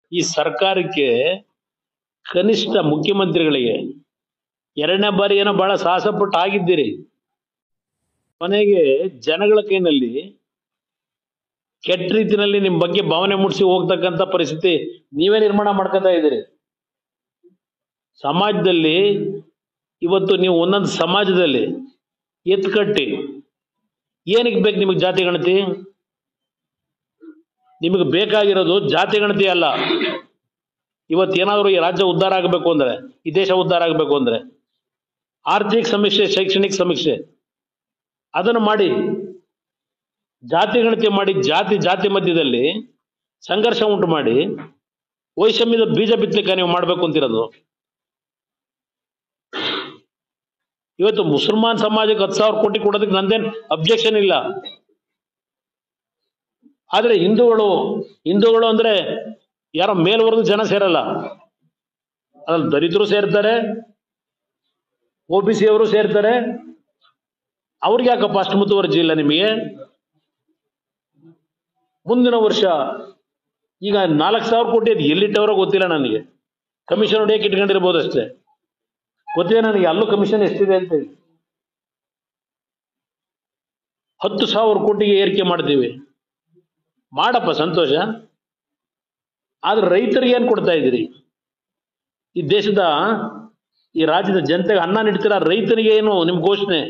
ಈ ಸರ್ಕಾರಕ್ಕೆ ಕನಿಷ್ಠ ಮುಖ್ಯಮಂತ್ರಿಗಳಿಗೆ ಎರಡನೇ ಬಾರಿ ಏನೋ ಬಹಳ ಸಾಹಸ ಪಟ್ಟು ಆಗಿದ್ದೀರಿ ಕೊನೆಗೆ ಜನಗಳ ಕೈನಲ್ಲಿ ಕೆಟ್ಟ ರೀತಿಯಲ್ಲಿ ನಿಮ್ ಬಗ್ಗೆ ಭಾವನೆ ಮೂಡಿಸಿ ಹೋಗ್ತಕ್ಕಂತ ಪರಿಸ್ಥಿತಿ ನೀವೇ ನಿರ್ಮಾಣ ಮಾಡ್ಕೊತಾ ಇದ್ದೀರಿ ಸಮಾಜದಲ್ಲಿ ಇವತ್ತು ನೀವು ಒಂದೊಂದು ಸಮಾಜದಲ್ಲಿ ಎತ್ಕಟ್ಟಿ ಏನಕ್ಕೆ ಬೇಕು ನಿಮಗೆ ಜಾತಿ ಗಣತಿ ನಿಮಗೆ ಬೇಕಾಗಿರೋದು ಜಾತಿ ಗಣತಿ ಅಲ್ಲ ಇವತ್ತೇನಾದ್ರೂ ಈ ರಾಜ್ಯ ಉದ್ಧಾರ ಆಗಬೇಕು ಅಂದ್ರೆ ಈ ದೇಶ ಉದ್ಧಾರ ಆಗಬೇಕು ಅಂದ್ರೆ ಆರ್ಥಿಕ ಸಮೀಕ್ಷೆ ಶೈಕ್ಷಣಿಕ ಸಮೀಕ್ಷೆ ಅದನ್ನು ಮಾಡಿ ಜಾತಿ ಗಣತಿ ಮಾಡಿ ಜಾತಿ ಜಾತಿ ಮಧ್ಯದಲ್ಲಿ ಸಂಘರ್ಷ ಉಂಟು ಮಾಡಿ ವೈಷಮ್ಯದ ಬೀಜ ಬಿತ್ತಲಿಕ್ಕೆ ನೀವು ಮಾಡ್ಬೇಕು ಅಂತಿರೋದು ಇವತ್ತು ಮುಸಲ್ಮಾನ್ ಸಮಾಜಕ್ಕೆ ಹತ್ತು ಸಾವಿರ ಕೋಟಿ ಕೊಡೋದಕ್ಕೆ ನಂದೇನ್ ಅಬ್ಜೆಕ್ಷನ್ ಇಲ್ಲ ಆದ್ರೆ ಹಿಂದೂಗಳು ಹಿಂದೂಗಳು ಅಂದ್ರೆ ಯಾರೋ ಮೇಲ್ವರ್ಗದ ಜನ ಸೇರಲ್ಲ ಅದ್ರಲ್ಲಿ ದಲಿತರು ಸೇರ್ತಾರೆ ಒ ಬಿ ಸಿ ಅವರು ಸೇರ್ತಾರೆ ಅವ್ರಿಗೆ ಯಾಕಪ್ಪ ಅಷ್ಟು ಮುತುವರ್ಜಿ ಇಲ್ಲ ನಿಮಗೆ ಮುಂದಿನ ವರ್ಷ ಈಗ ನಾಲ್ಕು ಸಾವಿರ ಕೋಟಿ ಅದು ಎಲ್ಲಿಟ್ಟವರೋ ಗೊತ್ತಿಲ್ಲ ನನಗೆ ಕಮಿಷನ್ ಹೊಡಿಯಕ್ಕೆ ಇಟ್ಕೊಂಡಿರ್ಬೋದು ಅಷ್ಟೇ ಗೊತ್ತಿದೆ ನನಗೆ ಅಲ್ಲೂ ಕಮಿಷನ್ ಎಷ್ಟಿದೆ ಅಂತ ಹೇಳಿ ಹತ್ತು ಸಾವಿರ ಕೋಟಿಗೆ ಏರಿಕೆ ಮಾಡ್ತೀವಿ ಮಾಡಪ್ಪ ಸಂತೋಷ ಆದ್ರೆ ರೈತರಿಗೆ ಏನ್ ಕೊಡ್ತಾ ಇದ್ದೀರಿ ಈ ದೇಶದ ಈ ರಾಜ್ಯದ ಜನತೆಗೆ ಅನ್ನ ನೀಡ್ತೀರ ರೈತನಿಗೆ ಏನು ನಿಮ್ ಘೋಷಣೆ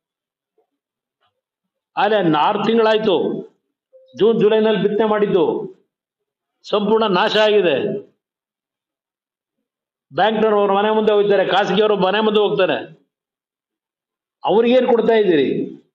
ಆದ್ರೆ ಆರು ತಿಂಗಳಾಯ್ತು ಜೂನ್ ಜುಲೈನಲ್ಲಿ ಬಿತ್ತನೆ ಮಾಡಿದ್ದು ಸಂಪೂರ್ಣ ನಾಶ ಆಗಿದೆ ಬ್ಯಾಂಕ್ನವ್ರು ಅವ್ರ ಮನೆ ಮುಂದೆ ಹೋಗ್ತಾರೆ ಖಾಸಗಿಯವರು ಮನೆ ಮುಂದೆ ಹೋಗ್ತಾರೆ ಅವ್ರಿಗೇನ್ ಕೊಡ್ತಾ ಇದ್ದೀರಿ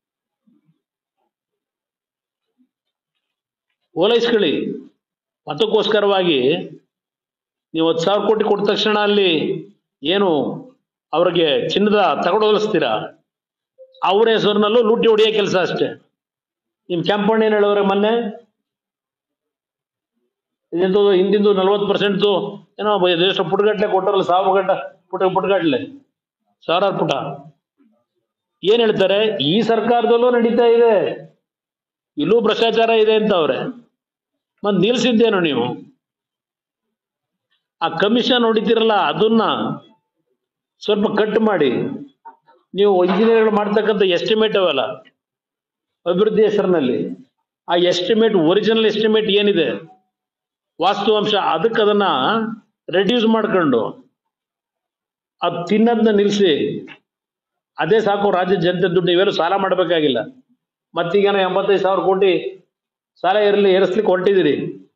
ಓಲೈಸ್ಕೊಳ್ಳಿ ಮತಕ್ಕೋಸ್ಕರವಾಗಿ ನೀವು ಹತ್ತು ಸಾವಿರ ಕೋಟಿ ಕೊಟ್ಟ ತಕ್ಷಣ ಅಲ್ಲಿ ಏನು ಅವ್ರಿಗೆ ಚಿನ್ನದ ತಗೊಂಡೋಲಿಸ್ತೀರಾ ಅವ್ರ ಹೆಸರಿನಲ್ಲೂ ಲೂಟಿ ಹೊಡಿಯೋ ಕೆಲಸ ಅಷ್ಟೇ ನಿಮ್ ಕೆಂಪಣ್ಣ ಏನ್ ಹೇಳೋರೆ ಮೊನ್ನೆ ಇದಿಂದು ಹಿಂದಿಂದು ನಲ್ವತ್ತು ಪರ್ಸೆಂಟ್ದು ಏನೋ ಬ- ಎಷ್ಟು ಪುಟಗಟ್ಲೆ ಕೊಟ್ಟರಲ್ಲ ಸಾವಿರ ಗಂಟ ಪುಟ ಪುಟಗಟ್ಲೆ ಸಾವಿರಾರು ಪುಟ ಏನ್ ಹೇಳ್ತಾರೆ ಈ ಸರ್ಕಾರದಲ್ಲೂ ನಡೀತಾ ಇದೆ ಇಲ್ಲೂ ಭ್ರಷ್ಟಾಚಾರ ಇದೆ ಅಂತ ಅವ್ರೆ ಮತ್ ನಿಲ್ಸಿದ್ದೇನು ನೀವು ಆ ಕಮಿಷನ್ ಹೊಡಿತೀರಲ್ಲ ಅದನ್ನ ಸ್ವಲ್ಪ ಕಟ್ ಮಾಡಿ ನೀವು ಇಂಜಿನಿಯರ್ಗಳು ಮಾಡ್ತಕ್ಕಂಥ ಎಸ್ಟಿಮೇಟ್ ಅವೆಲ್ಲ ಅಭಿವೃದ್ಧಿ ಹೆಸರಿನಲ್ಲಿ ಆ ಎಸ್ಟಿಮೇಟ್ ಒರಿಜಿನಲ್ ಎಸ್ಟಿಮೇಟ್ ಏನಿದೆ ವಾಸ್ತವಾಂಶ ಅದಕ್ಕೆ ಅದನ್ನ ರೆಡ್ಯೂಸ್ ಮಾಡ್ಕೊಂಡು ಅದು ತಿನ್ನೋದನ್ನ ನಿಲ್ಲಿಸಿ ಅದೇ ಸಾಕು ರಾಜ್ಯದ ಜನತೆ ದುಡ್ಡು ಇವೆಲ್ಲ ಸಾಲ ಮಾಡಬೇಕಾಗಿಲ್ಲ ಮತ್ತೀಗೇನೋ ಎಂಬತ್ತೈದು ಸಾವಿರ ಕೋಟಿ ಸಾಲ ಇರಲಿ ಏರಿಸ್ಲಿಕ್ಕೆ ಹೊರಟಿದ್ದೀರಿ